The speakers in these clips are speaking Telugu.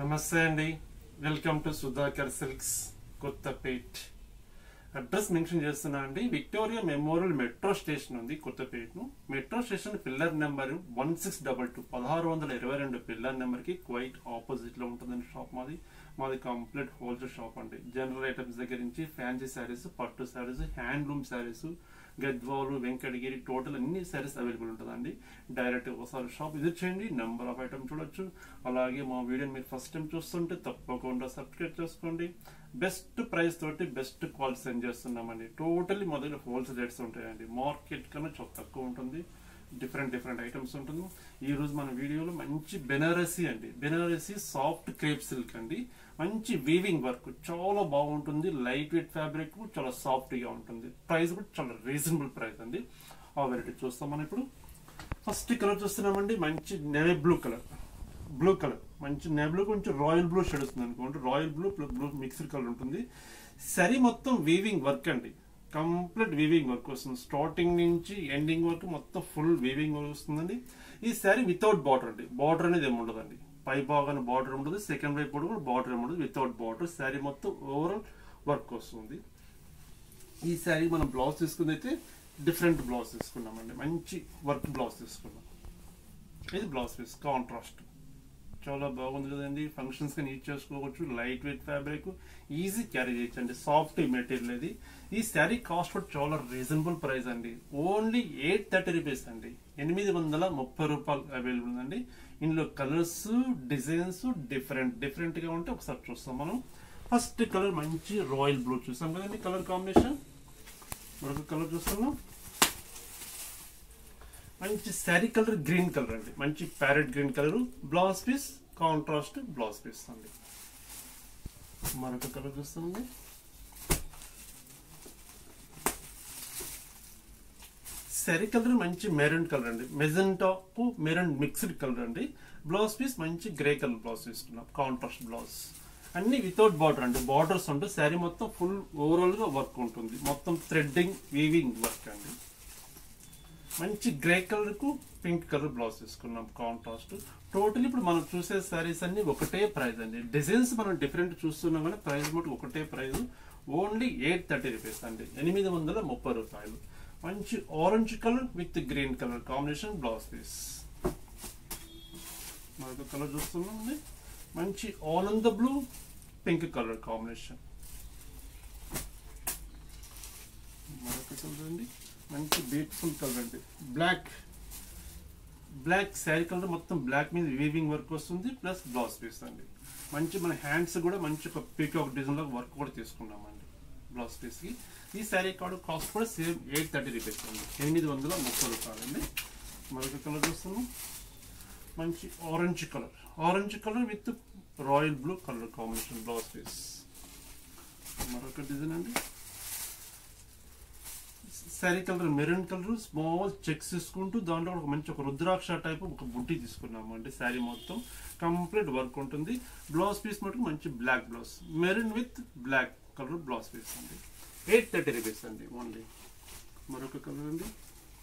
నమస్తే అండి welcome to Sudhakar silks Kothapet address mention చేస్తున్నా అండి విక్టోరియా మెమోరియల్ మెట్రో స్టేషన్ ఉంది కొత్తపేటను metro station pillar number one six double two పదహారు వందల ఇరవై రెండు పిల్లర్ నెంబర్ కి క్వైట్ ఆపోజిట్ లో ఉంటుందండి షాప్ మాది మాది కంప్లీట్ హోల్సేల్ షాప్ అండి జనరల్ ఐటమ్స్ దగ్గర నుంచి ఫ్యాన్సీ శారీస్ పట్టు శారీస్ హ్యాండ్లూమ్ శారీస్ గద్వాలు వెంకటగిరి టోటల్ అన్ని శారీస్ అవైలబుల్ ఉంటుందండి డైరెక్ట్ ఒకసారి షాప్ విజిట్ చేయండి నెంబర్ ఆఫ్ ఐటమ్ చూడొచ్చు అలాగే మా వీడియో మీరు ఫస్ట్ టైం చూస్తుంటే తప్పకుండా సబ్స్క్రైబ్ చేసుకోండి బెస్ట్ ప్రైస్ తోటి బెస్ట్ క్వాలిటీ సెండ్ చేస్తున్నామండి టోటల్లీ మొదలు హోల్సేల్ రేట్స్ ఉంటాయండి మార్కెట్ కన్నా చాలా తక్కువ ఉంటుంది డిఫరెంట్ డిఫరెంట్ ఐటమ్స్ ఉంటుంది ఈ రోజు మన వీడియోలో మంచి బెనారసీ అండి బెనారసీ సాఫ్ట్ క్రేప్ సిల్క్ అండి మంచి వీవింగ్ వర్క్ చాలా బాగుంటుంది లైట్ వెయిట్ ఫ్యాబ్రిక్ చాలా సాఫ్ట్ గా ఉంటుంది ప్రైస్ కూడా చాలా రీజనబుల్ ప్రైస్ అండి ఆ వెరైటీ చూస్తాం మనం ఇప్పుడు ఫస్ట్ కలర్ చూస్తున్నామండి మంచి navy blue colour blue colour మంచి నేవీ బ్లూ కొంచెం రాయల్ బ్లూ షేడ్ వస్తుంది అనుకోండి royal blue blue mixed colour ఉంటుంది సరీ మొత్తం వీవింగ్ వర్క్ అండి కంప్లీట్ వీవింగ్ వర్క్ వస్తుంది స్టార్టింగ్ నుంచి ఎండింగ్ వరకు మొత్తం ఫుల్ వీవింగ్ వర్క్ వస్తుందండి ఈ శారీ వితౌట్ బార్డర్ అండి బార్డర్ అనేది ఏమి ఉండదండి పై భాగాన బార్డర్ ఉండదు సెకండ్ వైపు కూడా బార్డర్ ఏమి ఉండదు వితౌట్ బార్డర్ శారీ మొత్తం ఓవరాల్ వర్క్ వస్తుంది ఈ శారీ మనం బ్లౌజ్ తీసుకుంది అయితే డిఫరెంట్ బ్లౌజ్ తీసుకున్నామండి మంచి వర్క్ బ్లౌజ్ తీసుకున్నాం ఇది బ్లౌజ్ పీస్ కాంట్రాస్ట్ చాలా బాగుంది కదండి ఫంక్షన్స్ కి యూజ్ చేసుకోవచ్చు light weight fabric easy carry చేయొచ్చు అండి సాఫ్ట్ మెటీరియల్ ఇది ఈ శారీ కాస్ట్ కూడా చాలా రీజనబుల్ ప్రైస్ అండి ఓన్లీ ఎయిట్ థర్టీ రూపీస్ అండి ఎనిమిది వందల ముప్పై రూపాయలు అవైలబుల్ ఉందండి ఇందులో కలర్స్ డిజైన్స్ డిఫరెంట్ డిఫరెంట్ గా ఉంటే ఒకసారి చూస్తాం మనం ఫస్ట్ కలర్ మంచి రాయల్ బ్లూ చూసాం కదండి కలర్ కాంబినేషన్ మరొక కలర్ చూస్తున్నాం మంచి శారీ కలర్ గ్రీన్ కలర్ అండి మంచి parrot green colour blouse piece contrast blouse piece అండి మరొక కలర్ చూస్తుంది శారీ కలర్ మంచి మెరూన్ కలర్ అండి మెజెంటాకు మెరూన్ మిక్స్డ్ కలర్ అండి బ్లౌజ్ పీస్ మంచి గ్రే కలర్ బ్లౌజ్ తీసుకున్నాం కాంట్రాస్ట్ బ్లౌజ్ అన్ని వితౌట్ బార్డర్ అండి బార్డర్స్ ఉంటే శారీ మొత్తం ఫుల్ ఓవరాల్ గా వర్క్ ఉంటుంది మొత్తం థ్రెడ్డింగ్ వీవింగ్ వర్క్ అండి మంచి గ్రే కలర్ కు పింక్ కలర్ బ్లౌజ్ తీసుకున్నాం కాంట్రాస్ట్ టోటల్ ఇప్పుడు మనం చూసే శారీస్ అన్ని ఒకటే ప్రైస్ అండి డిజైన్స్ మనం డిఫరెంట్ చూస్తున్నాం కానీ ప్రైస్ మటు ఒకటే price only eight thirty rupees అండి ఎనిమిది వందల ముప్పై రూపాయలు మంచి orange colour with green colour combination blouse piece మరొక కలర్ చూస్తున్నాం మంచి all the blue pink colour combination మరొక కలర్ అండి మంచి బ్యూటిఫుల్ కలర్ అండి బ్లాక్ బ్లాక్ శారీ కలర్ మొత్తం బ్లాక్ మీద వీవింగ్ వర్క్ వస్తుంది ప్లస్ బ్లౌజ్ పీస్ అండి మంచి మన హ్యాండ్స్ కూడా మంచి ఒక పీకాక్ డిజైన్ లో వర్క్ కూడా తీసుకున్నామండి బ్లౌజ్ పీస్ కి ఈ శారీ కార్డు కాస్ట్ కూడా సేమ్ ఎయిట్ థర్టీ రూపీస్ అండి ఎనిమిది వందల ముప్పై రూపాయలు అండి మరొక కలర్ చూస్తున్నాం మంచి orange colour orange colour with royal blue colour combination blouse piece మరొక డిజైన్ అండి sari colour maroon colour small checks తీసుకుంటూ దాంట్లో ఒక మంచి ఒక రుద్రాక్ష టైప్ ఒక బుట్టి తీసుకున్నాము అంటే శారీ మొత్తం కంప్లీట్ వర్క్ ఉంటుంది బ్లౌజ్ పీస్ మటుకు మంచి black blouse maroon with black colour blouse piece అండి ఎయిట్ థర్టీ రూపీస్ అండి ఓన్లీ మరొక కలర్ అండి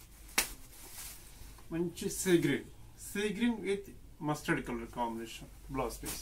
మంచి sea green sea green with mustard colour combination blouse piece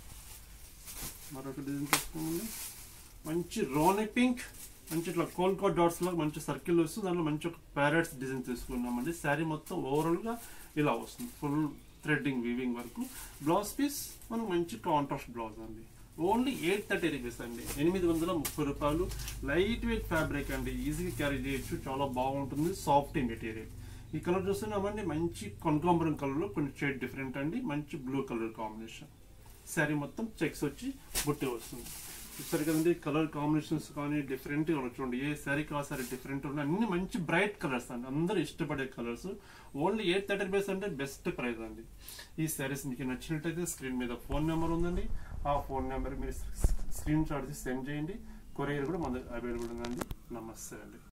మరొక డిజైన్ తీసుకోమండి మంచి రోనీ పింక్ మంచి ఇట్లా కోల్కోట్ డాట్స్ లాగా మంచి సర్కిల్ వస్తుంది దాంట్లో మంచి ఒక ప్యారెట్స్ డిజైన్ తీసుకున్నామండి శారీ మొత్తం ఓవరాల్ గా ఇలా వస్తుంది ఫుల్ థ్రెడ్డింగ్ వీవింగ్ వరకు బ్లౌజ్ పీస్ మనం మంచి కాంట్రాస్ట్ బ్లౌజ్ అండి ఓన్లీ ఎయిట్ థర్టీ రూపీస్ అండి ఎనిమిది వందల ముప్పై రూపాయలు లైట్ వెయిట్ ఫ్యాబ్రిక్ అండి ఈజీగా క్యారీ చేయొచ్చు చాలా బాగుంటుంది సాఫ్ట్ మెటీరియల్ ఈ కలర్ చూస్తున్నామండి మంచి కనకాంబరం కలర్ లో కొంచెం షేడ్ డిఫరెంట్ అండి మంచి బ్లూ కలర్ కాంబినేషన్ శారీ మొత్తం చెక్స్ వచ్చి బుట్టి వస్తుంది చూస్తారు కదండి కలర్ కాంబినేషన్స్ కానీ డిఫరెంట్ గా చూడండి ఏ శారీ కా సారీ డిఫరెంట్ ఉన్నాయి అన్ని మంచి బ్రైట్ కలర్స్ అండి అందరూ ఇష్టపడే colours only eight thirty rupees అంటే బెస్ట్ ప్రైస్ అండి ఈ శారీస్ మీకు నచ్చినట్టయితే స్క్రీన్ మీద ఫోన్ నెంబర్ ఉందండి ఆ ఫోన్ నెంబర్ మీరు స్క్రీన్ షాట్ తీసి సెండ్ చేయండి కొరియర్ కూడా మన అవైలబుల్ ఉందండి నమస్తే అండి